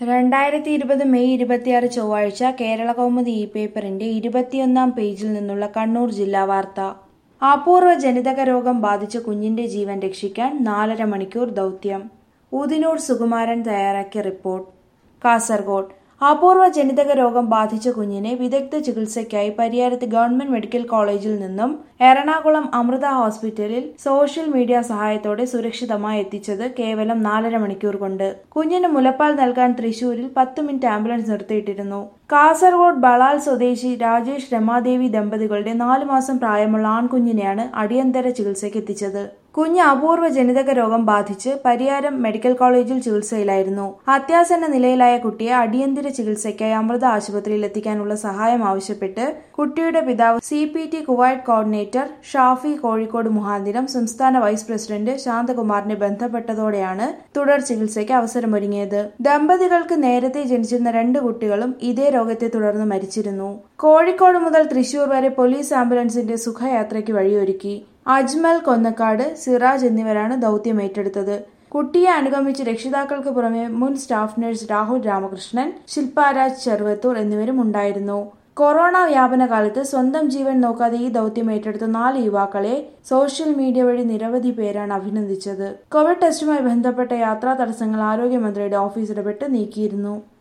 രണ്ടായിരത്തി ഇരുപത് മെയ് ഇരുപത്തിയാറ് ചൊവ്വാഴ്ച കേരള കൗമുദി ഇ പേപ്പറിന്റെ ഇരുപത്തിയൊന്നാം പേജിൽ നിന്നുള്ള കണ്ണൂർ ജില്ലാ വാർത്ത അപൂർവ ജനിതക രോഗം ബാധിച്ച കുഞ്ഞിന്റെ ജീവൻ രക്ഷിക്കാൻ നാലര മണിക്കൂർ ദൗത്യം ഊതിനൂർ സുകുമാരൻ തയ്യാറാക്കിയ റിപ്പോർട്ട് കാസർഗോഡ് അപൂർവ ജനിതക രോഗം ബാധിച്ച കുഞ്ഞിനെ വിദഗ്ധ ചികിത്സയ്ക്കായി പരിയാരത്ത് ഗവൺമെന്റ് മെഡിക്കൽ കോളേജിൽ നിന്നും എറണാകുളം അമൃത ഹോസ്പിറ്റലിൽ സോഷ്യൽ മീഡിയ സഹായത്തോടെ സുരക്ഷിതമായി എത്തിച്ചത് കേവലം നാലര മണിക്കൂർ കൊണ്ട് കുഞ്ഞിന് മുലപ്പാൽ നൽകാൻ തൃശൂരിൽ പത്ത് മിനിറ്റ് ആംബുലൻസ് നിർത്തിയിട്ടിരുന്നു കാസർഗോഡ് ബളാൽ സ്വദേശി രാജേഷ് രമാദേവി ദമ്പതികളുടെ നാലു മാസം പ്രായമുള്ള ആൺകുഞ്ഞിനെയാണ് അടിയന്തര ചികിത്സയ്ക്ക് എത്തിച്ചത് കുഞ്ഞ് അപൂർവ ജനിതക രോഗം ബാധിച്ച് പരിയാരം മെഡിക്കൽ കോളേജിൽ ചികിത്സയിലായിരുന്നു അത്യാസന്ന നിലയിലായ കുട്ടിയെ അടിയന്തര ചികിത്സയ്ക്കായി അമൃത ആശുപത്രിയിൽ എത്തിക്കാനുള്ള സഹായം ആവശ്യപ്പെട്ട് കുട്ടിയുടെ പിതാവ് C P T Kuwait coordinator Shafi Kozhikode മുഖാന്തിരം സംസ്ഥാന വൈസ് പ്രസിഡന്റ് ശാന്തകുമാറിനെ ബന്ധപ്പെട്ടതോടെയാണ് തുടർ ചികിത്സയ്ക്ക് അവസരമൊരുങ്ങിയത് ദമ്പതികൾക്ക് നേരത്തെ ജനിച്ചിരുന്ന രണ്ട് കുട്ടികളും ഇതേ രോഗത്തെ തുടർന്ന് മരിച്ചിരുന്നു കോഴിക്കോട് മുതൽ തൃശൂർ വരെ പോലീസ് ആംബുലൻസിന്റെ സുഖയാത്രയ്ക്ക് വഴിയൊരുക്കി അജ്മൽ കൊന്നക്കാട് സിറാജ് എന്നിവരാണ് ദൗത്യം ഏറ്റെടുത്തത് കുട്ടിയെ അനുഗമിച്ച് രക്ഷിതാക്കൾക്ക് പുറമെ മുൻ സ്റ്റാഫ് നഴ്സ് രാഹുൽ രാമകൃഷ്ണൻ ശില്പാരാജ് ചെറുവത്തൂർ എന്നിവരും ഉണ്ടായിരുന്നു കൊറോണ വ്യാപന കാലത്ത് സ്വന്തം ജീവൻ നോക്കാതെ ഈ ദൗത്യം ഏറ്റെടുത്ത നാല് യുവാക്കളെ സോഷ്യൽ മീഡിയ വഴി നിരവധി പേരാണ് അഭിനന്ദിച്ചത് കോവിഡ് ടെസ്റ്റുമായി ബന്ധപ്പെട്ട യാത്രാ തടസ്സങ്ങൾ ആരോഗ്യമന്ത്രിയുടെ ഓഫീസ് ഇടപെട്ട് നീക്കിയിരുന്നു